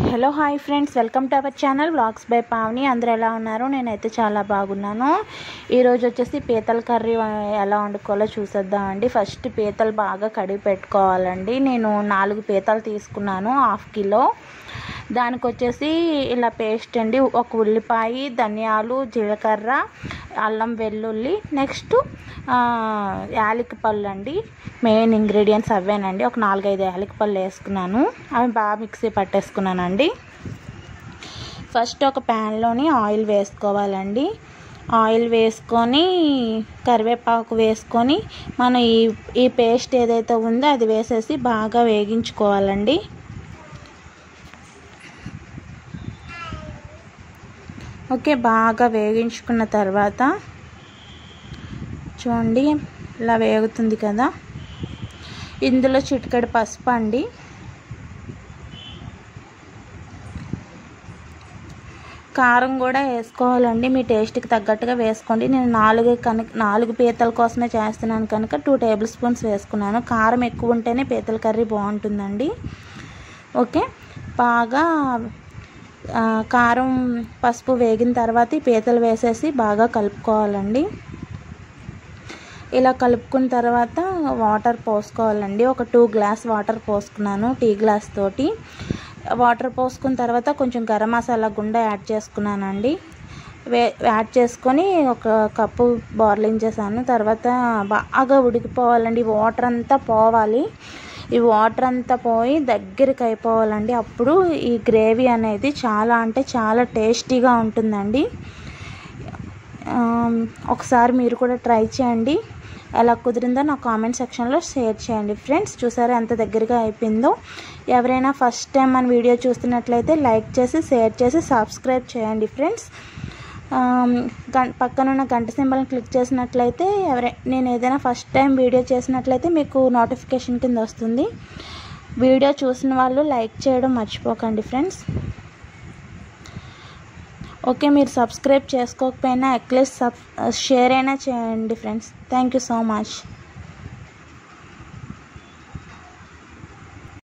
hello hi friends welcome to our channel vlogs by Pavani అందరూ ఎలా ఉన్నారు నేనైతే చాలా బాగున్నాను ఈరోజు వచ్చేసి పీతల కర్రీ ఎలా వండుకోవాలో చూసేద్దామండి ఫస్ట్ పీతలు బాగా కడిగి పెట్టుకోవాలండి నేను నాలుగు పీతలు తీసుకున్నాను హాఫ్ కిలో దానికి వచ్చేసి ఇలా పేస్ట్ అండి ఒక ఉల్లిపాయ ధనియాలు జీలకర్ర అల్లం వెల్లుల్లి నెక్స్ట్ యాలకి పళ్ళు అండి మెయిన్ ఇంగ్రీడియంట్స్ అవేనండి ఒక నాలుగైదు యాలకి పళ్ళు వేసుకున్నాను అవి బాగా మిక్సీ పట్టేసుకున్నానండి ఫస్ట్ ఒక ప్యాన్లోని ఆయిల్ వేసుకోవాలండి ఆయిల్ వేసుకొని కరివేపాకు వేసుకొని మనం ఈ ఈ పేస్ట్ ఏదైతే ఉందో అది వేసేసి బాగా వేగించుకోవాలండి ఓకే బాగా వేగించుకున్న తర్వాత చూడండి ఇలా వేగుతుంది కదా ఇందులో చిటికెడు పసుపు అండి కారం కూడా వేసుకోవాలండి మీ టేస్ట్కి తగ్గట్టుగా వేసుకోండి నేను నాలుగు కనుక నాలుగు పీతల కోసమే చేస్తున్నాను కనుక టూ టేబుల్ స్పూన్స్ వేసుకున్నాను కారం ఎక్కువ ఉంటేనే పీతల కర్రీ బాగుంటుందండి ఓకే బాగా కారం పసుపు వేగిన తర్వాత ఈ పీతలు వేసేసి బాగా కలుపుకోవాలండి ఇలా కలుపుకున్న తర్వాత వాటర్ పోసుకోవాలండి ఒక టూ గ్లాస్ వాటర్ పోసుకున్నాను టీ గ్లాస్ తోటి వాటర్ పోసుకున్న తర్వాత కొంచెం గరం మసాలా గుండా యాడ్ చేసుకున్నానండి వే యాడ్ చేసుకొని ఒక కప్పు బాయిలింగ్ చేశాను తర్వాత బాగా ఉడికిపోవాలండి వాటర్ అంతా పోవాలి ఈ వాటర్ అంతా పోయి దగ్గరికి అయిపోవాలండి అప్పుడు ఈ గ్రేవీ అనేది చాలా అంటే చాలా టేస్టీగా ఉంటుందండి ఒకసారి మీరు కూడా ట్రై చేయండి ఎలా కుదిరిందో నా కామెంట్ సెక్షన్లో షేర్ చేయండి ఫ్రెండ్స్ చూసారా ఎంత దగ్గరగా అయిపోయిందో ఎవరైనా ఫస్ట్ టైం మన వీడియో చూస్తున్నట్లయితే లైక్ చేసి షేర్ చేసి సబ్స్క్రైబ్ చేయండి ఫ్రెండ్స్ పక్కనున్న గంట సింబల్ని క్లిక్ చేసినట్లయితే ఎవరై నేను ఏదైనా ఫస్ట్ టైం వీడియో చేసినట్లయితే మీకు నోటిఫికేషన్ కింద వస్తుంది వీడియో చూసిన వాళ్ళు లైక్ చేయడం మర్చిపోకండి ఫ్రెండ్స్ ఓకే మీరు సబ్స్క్రైబ్ చేసుకోకపోయినా అట్లీస్ట్ సబ్ షేర్ అయినా చేయండి friends thank you so much